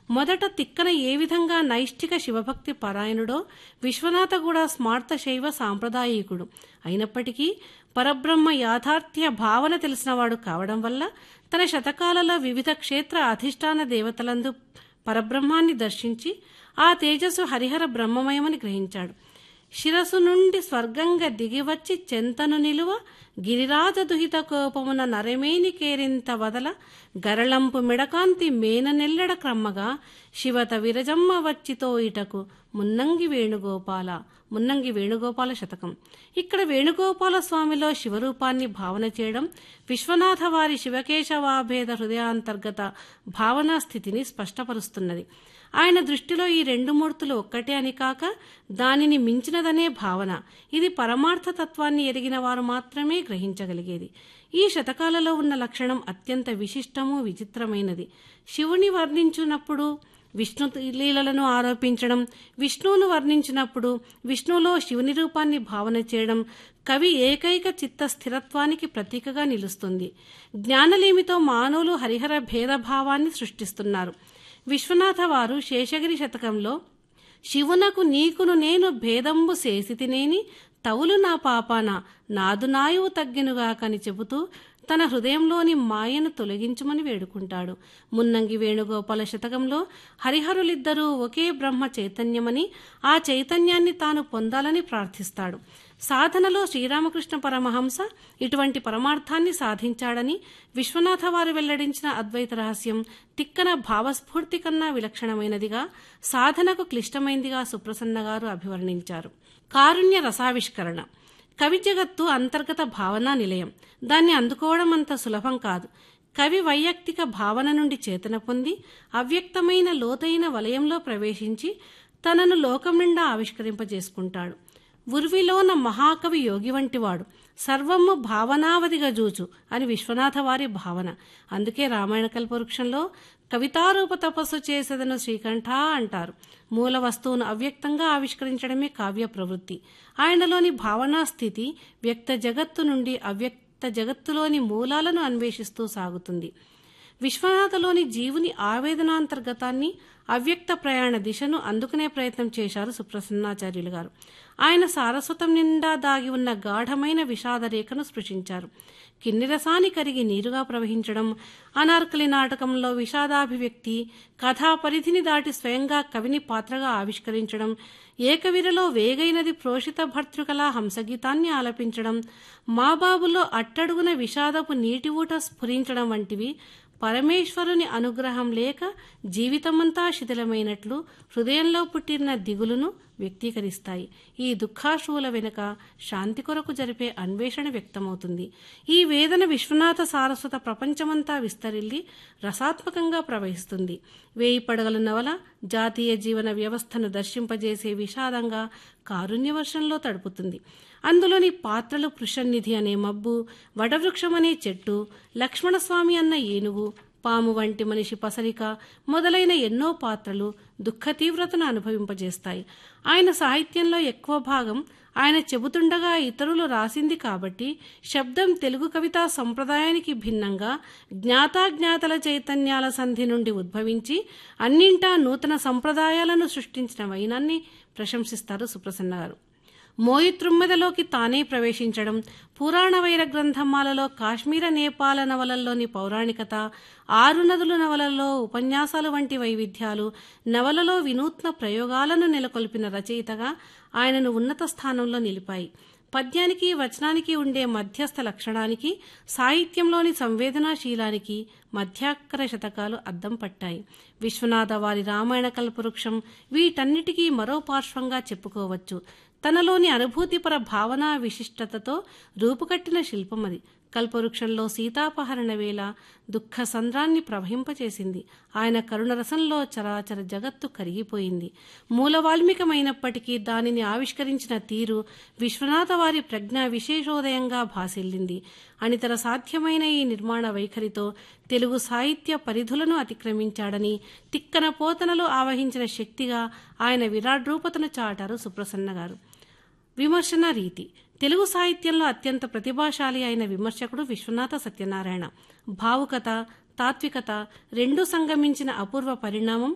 మొదట తిక్కన ఏ విధంగా నైష్ఠిక శివభక్తి పరాయణుడో విశ్వనాథ కూడా స్మార్త శైవ సాంప్రదాయికుడు అయినప్పటికీ పరబ్రహ్మ యాథార్థ్య భావన తెలిసినవాడు కావడం వల్ల తన శతకాలలో వివిధ క్షేత్ర అధిష్టాన దేవతలందు పరబ్రహ్మాన్ని దర్శించి ఆ తేజస్సు హరిహర బ్రహ్మమయమని గ్రహించాడు శిరసు నుండి స్వర్గంగా దిగివచ్చి చెంతను నిలువ గిరిరాజ దుహిత కోపమున నరమేని కేరింత వదల గరళంపు మిడకాంతి మేన నెల్లెడ క్రమ్మగా శివత విరజమ్మ వచ్చితో ఇటకు మున్నంగి వేణుగోపాల మున్నంగి వేణుగోపాల శతకం ఇక్కడ వేణుగోపాల స్వామిలో శివరూపాన్ని భావన చేయడం విశ్వనాథ వారి శివకేశవాభేద హృదయాంతర్గత భావనా స్థితిని స్పష్టపరుస్తున్నది ఆయన దృష్టిలో ఈ రెండు మూర్తులు ఒక్కటే అని కాక దానిని మించినదనే భావన ఇది పరమార్థ తత్వాన్ని ఎరిగిన వారు మాత్రమే గ్రహించగలిగేది ఈ శతకాలలో ఉన్న లక్షణం అత్యంత విశిష్టము విచిత్రమైనది శివుని వర్ణించినప్పుడు విష్ణు లీలలను ఆరోపించడం విష్ణువును వర్ణించినప్పుడు విష్ణువులో శివుని రూపాన్ని భావన చేయడం కవి ఏకైక చిత్త స్థిరత్వానికి ప్రతీకగా నిలుస్తుంది జ్ఞానలేమితో మానవులు హరిహర భేదభావాన్ని సృష్టిస్తున్నారు విశ్వనాథ వారు శేషగిరి శతకంలో శివునకు నీకును నేను భేదంబు చేసితినేని తవులు నా పాపాన నాదు నాయువు తగ్గినుగాకని చెబుతూ తన హృదయంలోని మాయను తొలగించుమని వేడుకుంటాడు మున్నంగి వేణుగోపాల శతకంలో హరిహరులిద్దరూ ఒకే బ్రహ్మ చైతన్యమని ఆ చైతన్యాన్ని తాను పొందాలని ప్రార్థిస్తాడు సాధనలో శ్రీరామకృష్ణ పరమహంస ఇటువంటి పరమార్థాన్ని సాధించాడని విశ్వనాథ వారు వెల్లడించిన అద్వైత రహస్యం తిక్కన భావస్ఫూర్తి కన్నా విలక్షణమైనదిగా సాధనకు క్లిష్టమైందిగా సుప్రసన్న గారు అభివర్ణించారు కారుణ్య రసావిష్కరణ కవి జగత్తు అంతర్గత భావనా నిలయం దాన్ని అందుకోవడం అంత సులభం కాదు కవి వైయక్తిక భావన నుండి చేతన పొంది అవ్యక్తమైన లోతైన వలయంలో ప్రవేశించి తనను లోకం నిండా ఆవిష్కరింపజేసుకుంటాడు ఉర్విలోన మహాకవి యోగి వంటివాడు సర్వము భావనావధిగా జూచు అని విశ్వనాథ వారి భావన అందుకే రామాయణ కల్పవృక్షంలో కవితారూప తపస్సు చేసేదను శ్రీకంఠ అంటారు మూల వస్తువును అవ్యక్తంగా ఆవిష్కరించడమే కావ్య ప్రవృత్తి ఆయనలోని భావనా స్థితి వ్యక్త జగత్తు నుండి అవ్యక్త జగత్తులోని మూలాలను అన్వేషిస్తూ సాగుతుంది విశ్వనాథలోని జీవుని ఆవేదనాంతర్గతాన్ని అవ్యక్త ప్రయాణ దిశను అందుకునే ప్రయత్నం చేశారు సుప్రసన్నాచార్యులు గారు ఆయన సారస్వతం నిండా దాగి ఉన్న గాఢమైన విషాద రేఖను స్పృశించారు కిన్నెరసాని కరిగి నీరుగా ప్రవహించడం అనార్కలి నాటకంలో విషాదాభివ్యక్తి కథా పరిధిని దాటి స్వయంగా కవిని పాత్రగా ఆవిష్కరించడం ఏకవిరలో వేగైనది ప్రోషిత భర్తృకలా హంసగీతాన్ని ఆలపించడం మాబాబులో అట్టడుగున విషాదపు నీటి ఊట స్ఫురించడం వంటివి పరమేశ్వరుని అనుగ్రహం లేక జీవితమంతా శిథిలమైనట్లు హృదయంలో పుట్టిన దిగులును వ్యక్తీకరిస్తాయి ఈ దుఃఖాశ్రువుల వెనుక శాంతి కొరకు జరిపే అన్వేషణ వ్యక్తమవుతుంది ఈ వేదన విశ్వనాథ సారస్వత ప్రపంచమంతా విస్తరిల్లి రసాత్మకంగా ప్రవహిస్తుంది వేయి పడగల నవల జాతీయ జీవన వ్యవస్థను దర్శింపజేసే విషాదంగా కారుణ్య వర్షంలో తడుపుతుంది అందులోని పాత్రలు పృషన్నిధి అనే మబ్బు వడవృక్షం అనే చెట్టు లక్ష్మణస్వామి అన్న ఏనుగు పాము వంటి మనిషి పసరిక మొదలైన ఎన్నో పాత్రలు దుఃఖ తీవ్రతను అనుభవింపజేస్తాయి ఆయన సాహిత్యంలో ఎక్కువ భాగం ఆయన చెబుతుండగా ఇతరులు రాసింది కాబట్టి శబ్దం తెలుగు కవితా సంప్రదాయానికి భిన్నంగా జ్ఞాతాజ్ఞాతల చైతన్యాల సంధి నుండి ఉద్భవించి అన్నింటా నూతన సంప్రదాయాలను సృష్టించిన వైనాన్ని ప్రశంసిస్తారు సుప్రసన్న గారు మోయితృమ్మెదలోకి తానే ప్రవేశించడం పురాణ వైర గ్రంథమాలలో కాశ్మీర నేపాల నవలల్లోని పౌరాణికత ఆరు నదుల నవలల్లో ఉపన్యాసాలు వంటి వైవిధ్యాలు నవలలో వినూత్న ప్రయోగాలను నెలకొల్పిన రచయితగా ఆయనను ఉన్నత స్థానంలో నిలిపాయి పద్యానికి వచనానికి ఉండే మధ్యస్థ లక్షణానికి సాహిత్యంలోని సంవేదనాశీలానికి మధ్యాక్కర శతకాలు అద్దం పట్టాయి విశ్వనాథ వారి రామాయణ కల్పవృక్షం వీటన్నిటికీ మరో పార్శ్వంగా చెప్పుకోవచ్చు తనలోని అనుభూతిపర భావనా విశిష్టతతో రూపుకట్టిన శిల్పమది కల్పవృక్షంలో సీతాపహరణ వేళ దుఃఖ సంద్రాన్ని ప్రవహింపచేసింది ఆయన కరుణరసంలో చరాచర జగత్తు కరిగిపోయింది మూలవాల్మికమైనప్పటికీ దానిని ఆవిష్కరించిన తీరు విశ్వనాథ వారి ప్రజ్ఞా విశేషోదయంగా భాసిల్లింది అనితర సాధ్యమైన ఈ నిర్మాణ వైఖరితో తెలుగు సాహిత్య పరిధులను అతిక్రమించాడని తిక్కన పోతనలో ఆవహించిన శక్తిగా ఆయన విరాట్ రూపతను చాటారు సుప్రసన్న గారు విమర్శన రీతి తెలుగు సాహిత్యంలో అత్యంత ప్రతిభాశాలి అయిన విమర్శకుడు విశ్వనాథ సత్యనారాయణ భావుకత తాత్వికత రెండూ సంగమించిన అపూర్వ పరిణామం